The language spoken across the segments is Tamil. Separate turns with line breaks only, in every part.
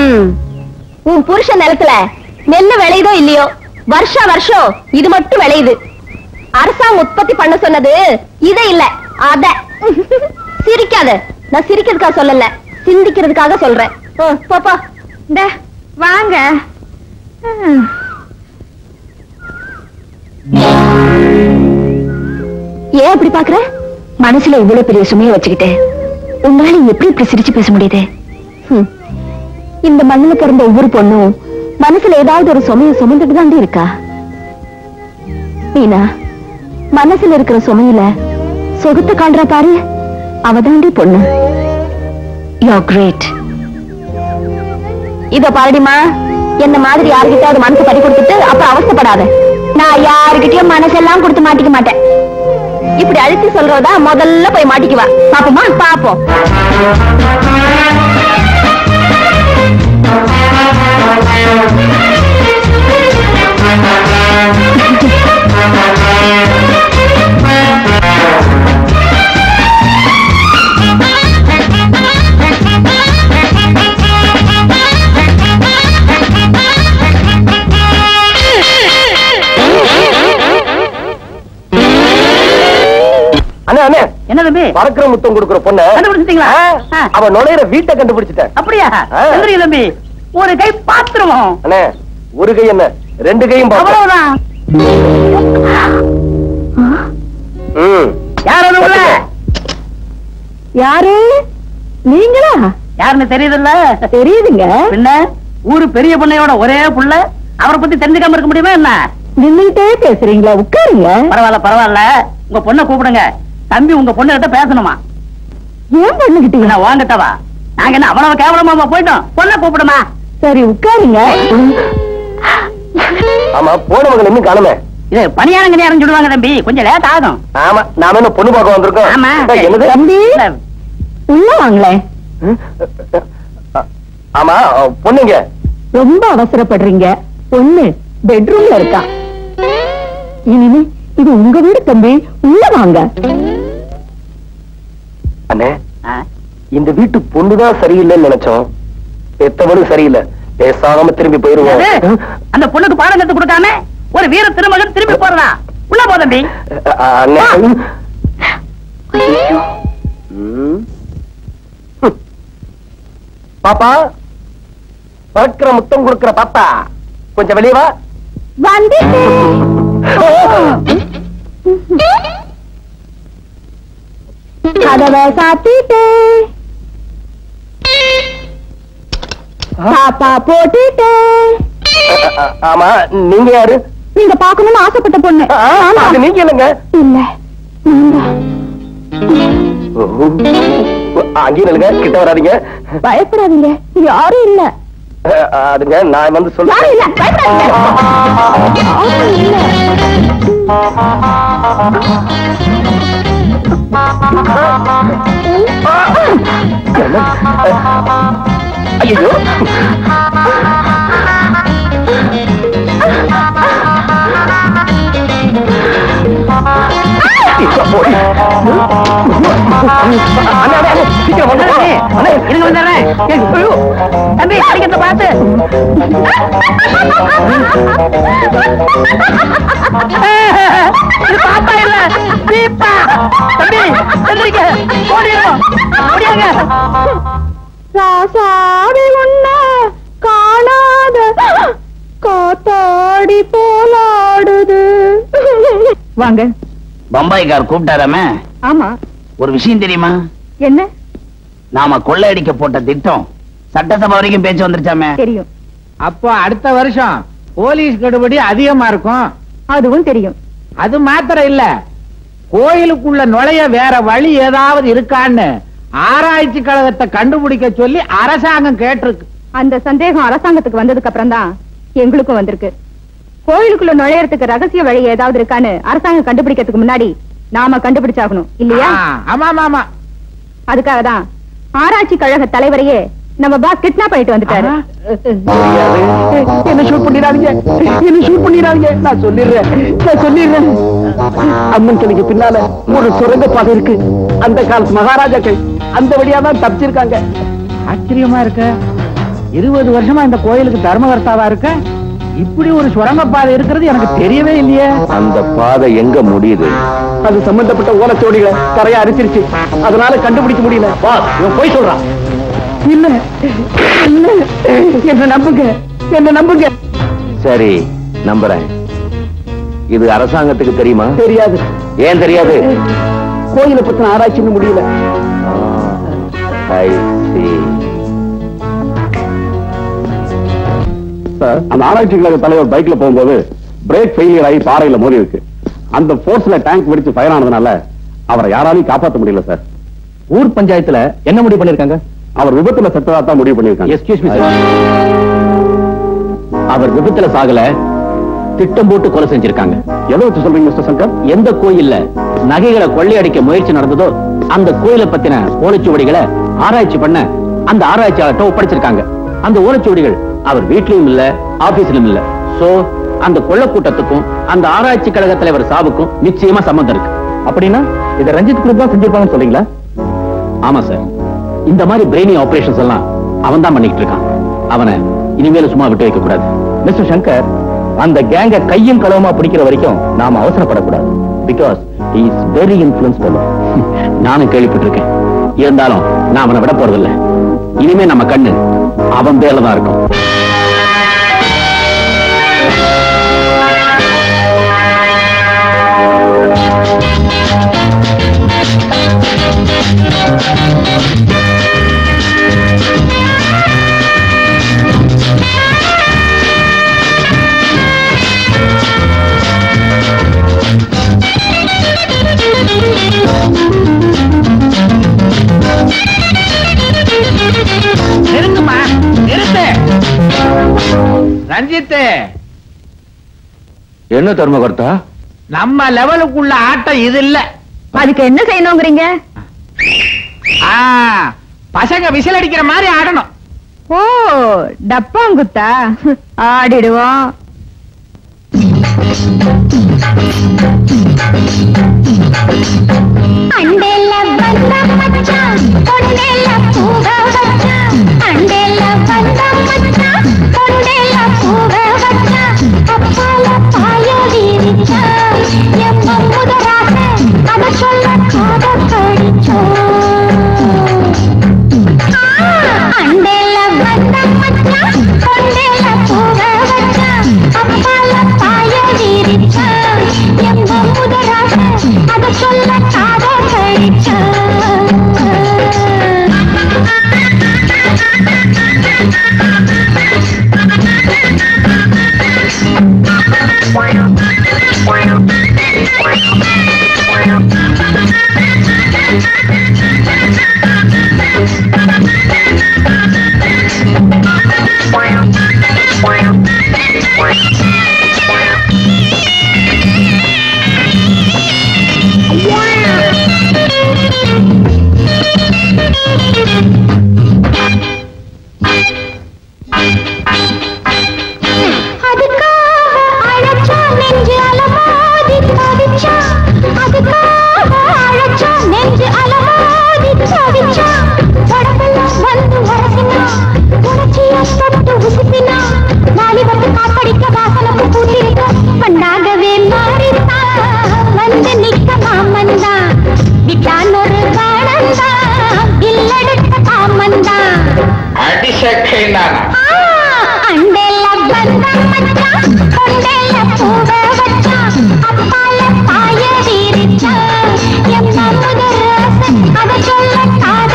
ம். உன் புருஷன் நிலத்துல நெல்லு விளையுதோ இல்லையோ வருஷா வருஷம் இது மட்டும் விளையுது அரசாங்கம் உற்பத்தி பண்ண சொன்னது இத இல்ல அத சிரிக்காத நான் சிரிக்கிறதுக்காக சொல்லல சிந்திக்கிறதுக்காக சொல்றேன் ம், போ போ இந்த வாங்க ம். ஏன் அப்படி பாக்குற மனசுல இவ்வளவு பெரிய சுமையை வச்சுக்கிட்டு உங்களால எப்படி இப்படி சிரிச்சு பேச முடியுது ஹம். இந்த மண்ணுல பிறந்த ஒவ்வொரு பொண்ணும் மனசுல ஏதாவது ஒரு சுமையை சுமந்துட்டு தாண்டி இருக்கா மீனா மனசுல இருக்கிற சுமையில சொகுத்த காண்றா பாரு அவ தாண்டி பொண்ணு யோ கிரேட் இத பாருடிமா என்ன மாதிரி யாருக்கிட்டாவது மனசு பறி கொடுத்துட்டு அப்புறம் அவஸ்தைப்படாத நான் யாருக்கிட்டயும் மனசெல்லாம் கொடுத்து மாட்டிக்க மாட்டேன் இப்படி அழுத்தி சொல்றதா முதல்ல போய் மாட்டிக்குவா பாப்போமா பாப்போம்
அண்ணே அண்ணே
என்ன தம்பி
பறக்கிற முத்தம் கொடுக்கிற பொண்ணு
கண்டுபிடிச்சிட்டீங்களா? ஆ.
அவ நுழையிற வீட்டை கண்டுபிடிச்சிட்டேன்
அப்படியா
ஆ.
எந்திரி தம்பி ஒரு கை பாத்துருவோம்
அண்ணே ஒரு கை என்ன ரெண்டு கையும் பார்ப்போம்.
அவ்வளவுதான்
ம்
யார் அது உள்ள
யாரு நீங்களா
யாருன்னு தெரியுதுல்ல
தெரியுதுங்க
பின்ன ஊரு பெரிய பொண்ணையோட ஒரே புள்ள அவரை பத்தி தெரிஞ்சுக்காம இருக்க முடியுமா என்ன
நின்னுட்டே பேசுறீங்களா உட்காருங்க
பரவாயில்ல பரவாயில்ல உங்க பொண்ணை கூப்பிடுங்க தம்பி உங்க பொண்ணு கிட்ட பேசணுமா
ஏன் பண்ணுகிட்டீங்க
என்ன வாங்கிட்டவா நாங்க என்ன அவ்வளவு கேவலமா போயிட்டோம் பொண்ணை கூப்பிடுமா
சரி உட்காருங்க
ஆமா போனவங்க இன்னும் காணுமே
இது பணியாரங்க நேரம் சொல்லுவாங்க தம்பி கொஞ்சம் லேட் ஆகும்
ஆமா நாம என்ன பொண்ணு பார்க்க வந்திருக்கோம்
ஆமா
ஏய், என்னது
தம்பி
இல்ல,
உள்ள வாங்களேன்
ஆமா பொண்ணுங்க
ரொம்ப அவசரப்படுறீங்க பொண்ணு பெட்ரூம்ல இருக்கா இனிமே இது உங்க வீடு தம்பி உள்ள வாங்க
அண்ணே
ஆ,
இந்த வீட்டு பொண்ணுதான் சரியில்லைன்னு நினைச்சோம் பெத்தவளும் சரியில்லை பேசாம திரும்பி
அது,
போயிருவோம்
அந்த பொண்ணுக்கு பாடம் கத்து கொடுக்காம ஒரு வீர திருமகன் திரும்பி போறதா உள்ள போ தம்பி
அ- அண்ணே ம். ம். பாப்பா பறக்கிற முத்தம் கொடுக்கிற பாப்பா கொஞ்சம் வெளியே வா
கதவை சாத்திட்டு பாப்பா போட்டுட்டு
அ- ஆமா நீங்க யாரு
நீங்க பாக்கணும்னு ஆசைப்பட்ட பொண்ணு
ஆ,
ஆமா.
அது நீங்க இல்லைங்க
இல்ல நீங்க
அங்கேயும் நில்லுங்க கிட்ட வராதீங்க
பயப்படாதீங்க யாரும் இல்ல
அ- அதுங்க நான் வந்து
யாரும் இல்ல
சொல்ல
பயப்படாதீங்க யாரும் இல்ல
ஐயோ சீக்கிரம் வந்து அண்ணே,
இருங்க வந்துடுறேன்
ஐயோ.
தம்பி அடிக்கிறத பார்த்து இது பாப்பா இல்ல தீப்பா தம்பி எந்திரிக்க ஓடிடும் ஓடியாங்க
ராசாடி உன்ன காணாத காத்தாடி போலாடுது வாங்க
பம்பாய்க்கார் கூப்பிட்டாராமே
ஆமா
ஒரு விஷயம் தெரியுமா
என்ன
நாம கொள்ளையடிக்க போட்ட திட்டம் சட்டசபை வரைக்கும் பேச்சு வந்துருச்சாமே
தெரியும்
அப்போ அடுத்த வருஷம் போலீஸ் கெடுபடி அதிகமா இருக்கும்
அதுவும் தெரியும்
அது மாத்திரம் இல்ல கோயிலுக்குள்ள நுழைய வேற வழி ஏதாவது இருக்கான்னு ஆராய்ச்சி கழகத்தை கண்டுபிடிக்க சொல்லி அரசாங்கம் கேட்டிருக்கு
அந்த சந்தேகம் அரசாங்கத்துக்கு வந்ததுக்கு அப்புறம் தான் எங்களுக்கும் வந்திருக்கு கோயிலுக்குள்ள நுழையறதுக்கு ரகசிய வழி ஏதாவது இருக்கான்னு அரசாங்கம் கண்டுபிடிக்கிறதுக்கு முன்னாடி நாம கண்டுபிடிச்சாகணும் இல்லையா
ஆ, ஆமா ஆமா ஆமா
அதுக்காக தான் ஆராய்ச்சி கழக தலைவரையே நம்ம பாஸ் கிட்னாப் பண்ணிட்டு வந்துட்டாரு
என்ன ஷூட் பண்ணிடாதீங்க என்ன ஷூட் பண்ணிடாதீங்க நான் சொல்லிடுறேன் நான் சொல்லிடுறேன் அம்மன் சிலைக்கு பின்னால ஒரு சுரங்க பாதை இருக்கு அந்த காலத்து மகாராஜாக்கள் அந்த வழியா தான் தப்பிச்சிருக்காங்க ஆச்சரியமா இருக்க இருபது வருஷமா இந்த கோயிலுக்கு தர்மகர்த்தாவா இருக்க இப்படி ஒரு சுரங்கப்பாதை இருக்கிறது எனக்கு தெரியவே இல்லையே
அந்த பாதை எங்க முடியுது
அது சம்பந்தப்பட்ட ஓலச்சோடிகளை கரையா அரிச்சிருச்சு அதனால கண்டுபிடிக்க முடியல வா இவன் போய் சொல்றான் இல்ல இல்ல என்ன நம்புங்க என்ன நம்புங்க
சரி நம்புறேன் இது அரசாங்கத்துக்கு தெரியுமா
தெரியாது
ஏன் தெரியாது
கோயிலை பத்தின ஆராய்ச்சி இன்னும் முடியல
I see.
சார் அந்த ஆராய்ச்சி கழக தலைவர் பைக்ல போகும்போது பிரேக் ஃபெயிலியர் ஆகி பாறையில மோதி இருக்கு அந்த போர்ஸ்ல டேங்க் வெடிச்சு ஃபயர் ஆனதுனால அவரை யாராலையும் காப்பாற்ற முடியல சார்
ஊர் பஞ்சாயத்துல என்ன முடிவு பண்ணிருக்காங்க
அவர் விபத்துல செத்ததா தான் முடிவு பண்ணிருக்காங்க
எஸ்கியூஸ் மீ அவர் விபத்துல சாகல திட்டம் போட்டு கொலை செஞ்சிருக்காங்க
எதை வச்சு சொல்றீங்க மிஸ்டர் சங்கர்
எந்த கோயில்ல நகைகளை கொள்ளையடிக்க முயற்சி நடந்ததோ அந்த கோயிலை பத்தின ஓலைச்சுவடிகளை ஆராய்ச்சி பண்ண அந்த ஆராய்ச்சியாளர்கிட்ட ஒப்படைச்சிருக்காங்க அந்த ஓலைச்சுவடிகள் அவர் வீட்லயும் இல்ல ஆபீஸ்லயும் இல்ல சோ அந்த கொள்ள கூட்டத்துக்கும் அந்த ஆராய்ச்சி கழக தலைவர் சாவுக்கும் நிச்சயமா சம்பந்தம் இருக்கு அப்படின்னா இதை ரஞ்சித் குரூப் தான் செஞ்சிருப்பாங்கன்னு சொல்றீங்களா ஆமா சார் இந்த மாதிரி பிரெயினி ஆபரேஷன்ஸ் எல்லாம் அவன் தான் பண்ணிட்டு இருக்கான் அவனை இனிமேல சும்மா விட்டு வைக்க கூடாது மிஸ்டர் சங்கர் அந்த கேங்க கையும் களவுமா பிடிக்கிற வரைக்கும் நாம அவசரப்படக்கூடாது பிகாஸ் இஸ் வெரி இன்ஃபுளுன்ஸ் நானும் கேள்விப்பட்டிருக்கேன் இருந்தாலும் நான் அவனை விட போறதில்ல இனிமே நம்ம கண்ணு அவன் பேர்ல தான் இருக்கும்
நிறுத்துமா நிறுத்து ரஞ்சித்து
என்ன தர்மகர்த்தா
நம்ம லெவலுக்குள்ள ஆட்டம் இது இல்ல
அதுக்கு என்ன செய்யணுங்கிறீங்க
ஆ, பசங்க விசில் அடிக்கிற மாதிரி ஆடணும்
ஓ டப்பாங்குத்தா ஆடிடுவோம்
அண்டேல வந்த மச்சான் பொண்டேல பூவ வச்சான் அண்டேல வந்த மச்சான் பொண்டேல பூவ வச்சான் அப்பால பாய வீரிச்சான் எம்ம முதராச அத சொல்ல காத படிச்சோம் அண்டேல வந்த மச்சான் பொண்டேல பூவ வச்சான் அப்பால பாய வீரிச்சான் எம்ம முதராச அத சொல்ல காத அதுக்காக அழைச்சா நெஞ்சு அலமாதி தவிச்சா அதுக்காக அழைச்சா நெஞ்சு அலமாதி தவிச்சா உடம்பெல்லாம் வந்து உரசினா உணர்ச்சிய தொட்டு உசுப்பினா வாலிபத்து காப்படிக்க வாசனப்பு பூத்திருக்க பண்ணாகவே மாறித்தா வந்து நிக்க மாமந்தா விட்டான் ஒரு காணந்தா இல்லெடுத்த காமந்தா
அடிசக்கை நானா
அண்டேல வந்த மச்சான் கொண்டேல பூவ வச்சான் அப்பால பாய வீரிச்சான் எம்ம முதராசன் அத சொல்ல காத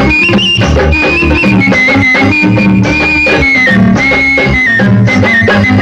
கடிச்சான்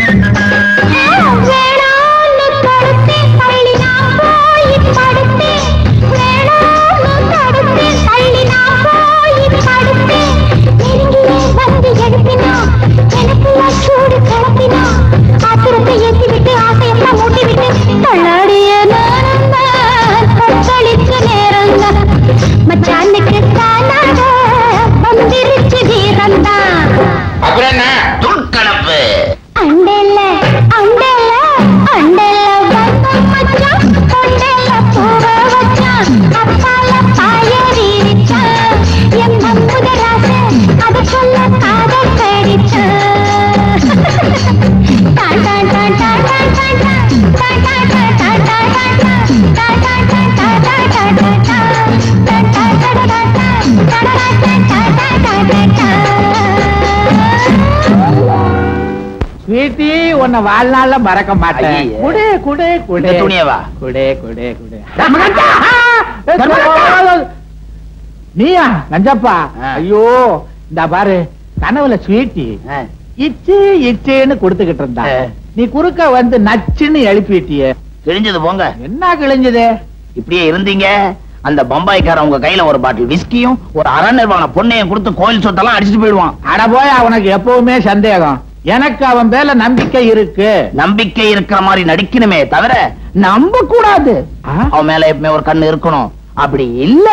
ஸ்வீட்டி உன்னை வாழ்நாள்ல மறக்க மாட்டேன்
ஐயே.
குடு குடு குடு
இந்த துணியவா?
குடு குடு குடு
தர்மகர்த்தா! தர்மகர்த்தா!
நீயா நஞ்சப்பா
ஆ.
ஐயோ இந்த பாரு கனவுல ஸ்வீட்டி
ஆ,
இச்சு இச்சுன்னு கொடுத்துக்கிட்டு இருந்தா
ஆ.
நீ குறுக்க வந்து நச்சுன்னு எழுப்பிட்டியே
கிழிஞ்சது போங்க
என்ன கிழிஞ்சது
இப்படியே இருந்தீங்க அந்த பம்பாய்க்காரன் உங்க கையில ஒரு பாட்டில் விஸ்கியும் ஒரு அரை நிர்வாண பொண்ணையும் கொடுத்து கோயில் சொத்தெல்லாம் அடிச்சுட்டு போயிடுவான்
அட போய் அவனுக்கு எப்பவுமே சந்தேகம் எனக்கு அவன் மேல நம்பிக்கை இருக்கு
நம்பிக்கை இருக்கிற மாதிரி நடிக்கணுமே தவிர நம்ப கூடாது
ஆ?
அவன் மேல எப்பவுமே ஒரு கண்ணு இருக்கணும் அப்படி இல்ல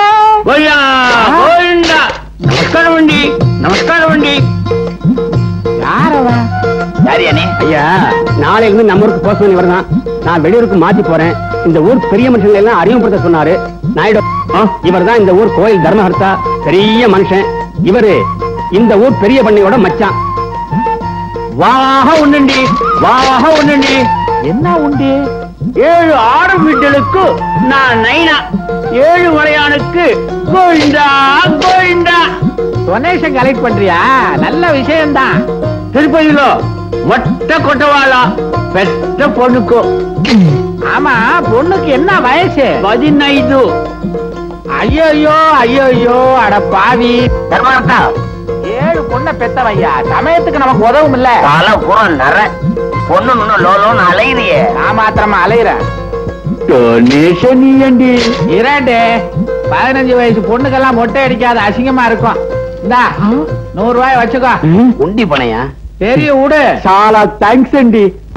நமஸ்காரம் வண்டி நமஸ்காரம் வண்டி
யார் அவன்
யாரியா நீ
ஐயா நாளைல இருந்து நம்ம ஊருக்கு போஸ்ட் பண்ணி வரதான் நான் வெளியூருக்கு மாத்தி போறேன் இந்த ஊர் பெரிய மனுஷங்களை எல்லாம் அறிமுகப்படுத்த சொன்னாரு நாயுடு இவர் தான் இந்த ஊர் கோயில் தர்மஹர்த்தா பெரிய மனுஷன் இவரு இந்த ஊர் பெரிய பண்ணையோட மச்சான் வாக உண்டுண்டி வாக உண்டுண்டி
என்ன உண்டு
ஏழு ஆறு வீட்டலுக்கு நான் நைனா ஏழு மலையானுக்கு கோயிந்தா கோயிந்தா
டொனேஷன் கலெக்ட் பண்றியா நல்ல விஷயம்தான்
திருப்பதியிலோ மொட்டை கொட்டவாளா பெற்ற பொண்ணுக்கு
ஆமா பொண்ணுக்கு என்ன வயசு
பதினைந்து
ஐயோ ஐயோ அட பாவி
தர்மகர்த்தா
ஏழு பொண்ணை பெத்தவையா சமயத்துக்கு நமக்கு உதவும் இல்ல
தலை பூரா நர பொண்ணு இன்னும் லோலோன்னு அலையுறியே
நான் மாத்திரமா அலையிறேன்
டொனேஷன் ஏண்டி
இரண்டு பதினஞ்சு வயசு பொண்ணுக்கெல்லாம் மொட்டை அடிக்காத அசிங்கமா இருக்கும் இந்தா நூறு ரூபாய் வச்சுக்கோ
உண்டி பணையா
பெரிய விடு
చాలా థ్యాంక్స్ అండి